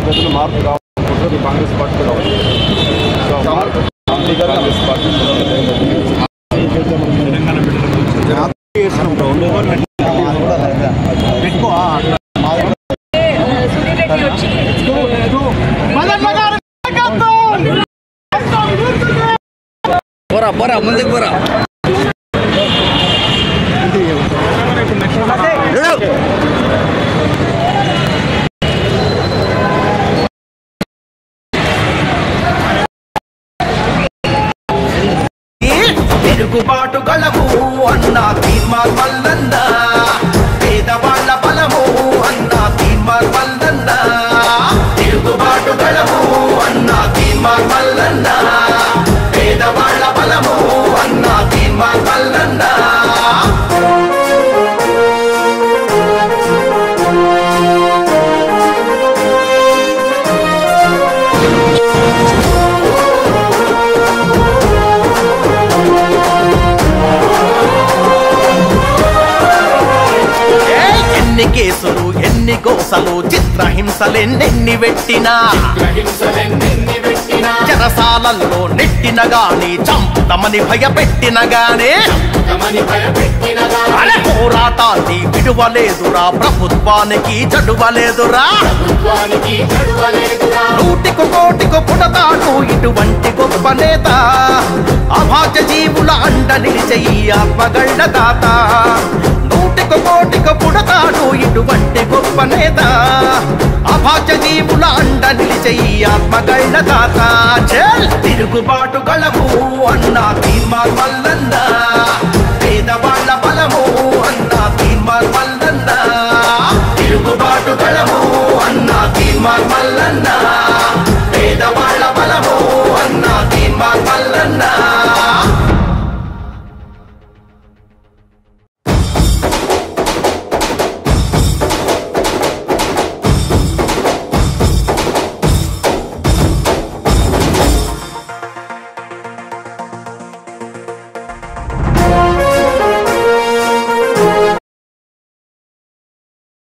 ప్రజలు మార్పు కావాలనుకుంటారు కాంగ్రెస్ పార్టీ కూడా ఉంది. సో మార్పు కాంగ్రెస్ పార్టీ సునీల్ రెడ్డి వచ్చి పోరా పోరా ముందుకు పోరా తిరుగుబాటు గలము అన్న తీర్మార్ మల్లన్న పేదవాళ్ళ బలము అన్న తీర్మార్ మల్లన్న తిరుగుబాటు గలము అన్న తీర్మార్ మల్లన్న పేదవాళ్ళ బలము అన్న తీర్మార్ మల్లన్న ఏయ్! ఎన్ని కేసులు ఎన్ని గోసలు చిత్రహింసలెన్నెన్ని పెట్టినా చెరసాలల్లో నెట్టిన గాని చంపుతమని భయపెట్టిన గానే అరే పోరాటాన్ని విడువలేదురా ప్రభుత్వానికి చడువలేదురా నూటికి కోటికి పుడతాడు ఇటువంటి గొప్ప నేత అభాగ్య జీవుల అండ నిలిచే ఈ ఆత్మగళ్ళ దాత నూటికి కోటికి పుడతాడు ఇటువంటి గొప్ప నేత అభాగ్య జీవుల అండ నిలిచే ఈ ఆత్మగళ్ళ దాత చెల్ తిరుగుబాటు గలము అన్న తీర్మార్ మల్లన్న పేదవాళ్ళ బలము అన్న తీర్మార్ మల్లన్న తిరుగుబాటు గలము అన్న తీర్మార్ మల్లన్న పేదవాళ్ళ బలము అన్న తీర్మార్